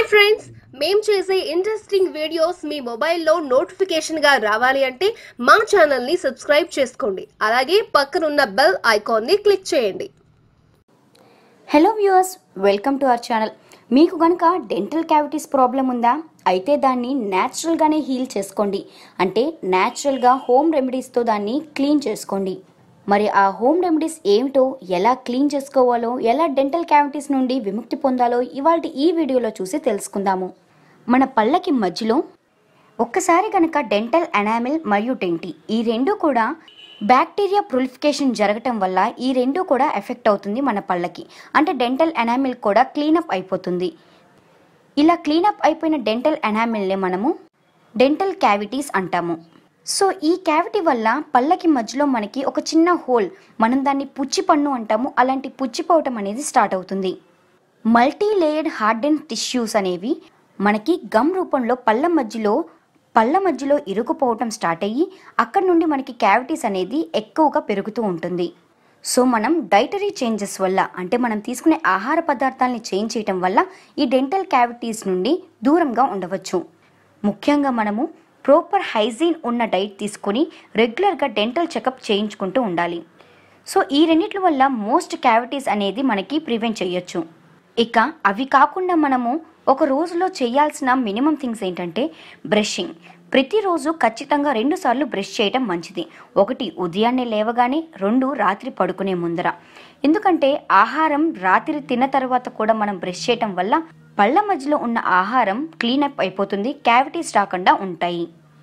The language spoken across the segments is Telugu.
ఫ్రెండ్స్ మేం చేసే ఇంట్రెస్టింగ్ వీడియోస్ మీ మొబైల్లో నోటిఫికేషన్గా రావాలి అంటే మా ఛానల్ని సబ్స్క్రైబ్ చేసుకోండి అలాగే పక్కనున్న బెల్ ఐకాన్ని క్లిక్ చేయండి hello viewers welcome to our channel మీకు కనుక డెంటల్ క్యావిటీస్ ప్రాబ్లం ఉందా అయితే దాన్ని న్యాచురల్గానే హీల్ చేసుకోండి అంటే న్యాచురల్గా హోమ్ రెమెడీస్తో దాన్ని క్లీన్ చేసుకోండి మరి ఆ హోమ్ రెమెడీస్ ఏమిటో ఎలా క్లీన్ చేసుకోవాలో ఎలా డెంటల్ క్యావిటీస్ నుండి విముక్తి పొందాలో ఇవాళ ఈ వీడియోలో చూసి తెలుసుకుందాము మన పళ్ళకి మధ్యలో ఒక్కసారి కనుక డెంటల్ ఎనామిల్ మరియు డెంటి ఈ రెండు కూడా బ్యాక్టీరియా ప్రొలిఫికేషన్ జరగటం వల్ల ఈ రెండు కూడా ఎఫెక్ట్ అవుతుంది మన పళ్ళకి అంటే డెంటల్ ఎనామిల్ కూడా క్లీనప్ అయిపోతుంది ఇలా క్లీనప్ అయిపోయిన డెంటల్ ఎనామిల్ని మనము డెంటల్ క్యావిటీస్ అంటాము సో ఈ క్యావిటీ వల్ల పళ్ళకి మధ్యలో మనకి ఒక చిన్న హోల్ మనం దాన్ని పుచ్చి పన్ను అంటాము అలాంటి పుచ్చిపోవటం అనేది స్టార్ట్ అవుతుంది మల్టీ లేయర్డ్ హార్డెన్ టిష్యూస్ అనేవి మనకి గమ్ రూపంలో పళ్ళ మధ్యలో పళ్ళ మధ్యలో ఇరుకుపోవటం స్టార్ట్ అయ్యి అక్కడ నుండి మనకి క్యావిటీస్ అనేది ఎక్కువగా పెరుగుతూ ఉంటుంది సో మనం డైటరీ చేంజెస్ వల్ల అంటే మనం తీసుకునే ఆహార పదార్థాలని చేంజ్ చేయటం వల్ల ఈ డెంటల్ క్యావిటీస్ నుండి దూరంగా ఉండవచ్చు ముఖ్యంగా మనము ప్రాపర్ హైజీన్ ఉన్న డైట్ తీసుకొని రెగ్యులర్గా డెంటల్ చెకప్ చేయించుకుంటూ ఉండాలి సో ఈ రెండిట్ల వల్ల మోస్ట్ క్యావిటీస్ అనేది మనకి ప్రివెంట్ చేయొచ్చు ఇక అవి కాకుండా మనము ఒక రోజులో చేయాల్సిన మినిమం థింగ్స్ ఏంటంటే బ్రషింగ్ ప్రతిరోజు ఖచ్చితంగా రెండు సార్లు బ్రష్ చేయటం మంచిది ఒకటి ఉదయాన్నే లేవగానే రెండు రాత్రి పడుకునే ముందర ఎందుకంటే ఆహారం రాత్రి తిన్న తర్వాత కూడా మనం బ్రష్ చేయటం వల్ల పళ్ళ మధ్యలో ఉన్న ఆహారం క్లీనప్ అయిపోతుంది క్యావిటీస్ రాకుండా ఉంటాయి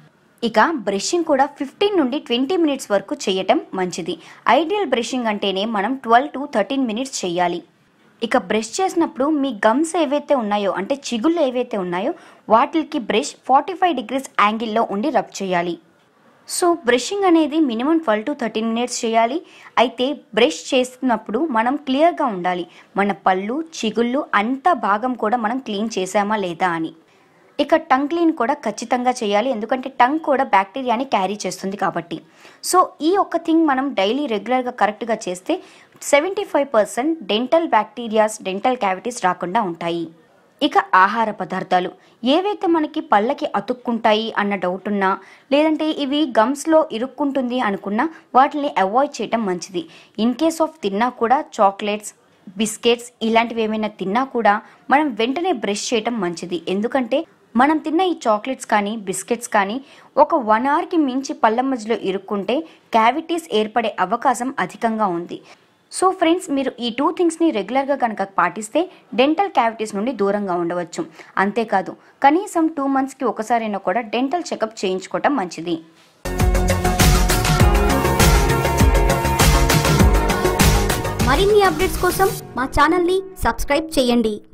ఇక బ్రషింగ్ కూడా ఫిఫ్టీన్ నుండి ట్వంటీ మినిట్స్ వరకు చేయటం మంచిది ఐడియల్ బ్రషింగ్ అంటేనే మనం ట్వెల్వ్ టు థర్టీన్ మినిట్స్ చేయాలి ఇక బ్రష్ చేసినప్పుడు మీ గమ్స్ ఏవైతే ఉన్నాయో అంటే చిగుళ్ళు ఏవైతే ఉన్నాయో వాటికి బ్రష్ ఫార్టీ ఫైవ్ డిగ్రీస్ యాంగిల్లో ఉండి రబ్ చేయాలి సో బ్రషింగ్ అనేది minimum twelve to thirteen minutes చేయాలి అయితే బ్రష్ చేస్తున్నప్పుడు మనం క్లియర్గా ఉండాలి మన పళ్ళు చిగుళ్ళు అంత భాగం కూడా మనం క్లీన్ చేసామా లేదా అని ఇక టంగ్ క్లీన్ కూడా ఖచ్చితంగా చేయాలి ఎందుకంటే టంగ్ కూడా బ్యాక్టీరియాని క్యారీ చేస్తుంది కాబట్టి సో ఈ ఒక్క థింగ్ మనం డైలీ రెగ్యులర్గా కరెక్ట్గా చేస్తే seventy five percent dental bacterias dental cavities రాకుండా ఉంటాయి ఇక ఆహార పదార్థాలు ఏవైతే మనకి పళ్ళకి అతుక్కుంటాయి అన్న డౌట్ ఉన్నా లేదంటే ఇవి గమ్స్లో ఇరుక్కుంటుంది అనుకున్నా వాటిని అవాయిడ్ చేయటం మంచిది ఇన్ కేస్ ఆఫ్ తిన్నా కూడా చాక్లెట్స్ బిస్కెట్స్ ఇలాంటివి ఏమైనా తిన్నా కూడా మనం వెంటనే బ్రష్ చేయటం మంచిది ఎందుకంటే మనం తిన్న ఈ చాక్లెట్స్ కానీ బిస్కెట్స్ కానీ ఒక వన్ అవర్కి మించి పళ్ళ మధ్యలో ఇరుక్కుంటే క్యావిటీస్ ఏర్పడే అవకాశం అధికంగా ఉంది సో ఫ్రెండ్స్ మీరు ఈ టూ థింగ్స్ని రెగ్యులర్గా కనుక పాటిస్తే డెంటల్ క్యావిటీస్ నుండి దూరంగా ఉండవచ్చు అంతేకాదు కనీసం టూ మంత్స్కి ఒకసారైనా కూడా డెంటల్ చెకప్ చేయించుకోవటం మంచిది మరిన్ని అప్డేట్స్ కోసం మా ఛానల్ని సబ్స్క్రైబ్ చేయండి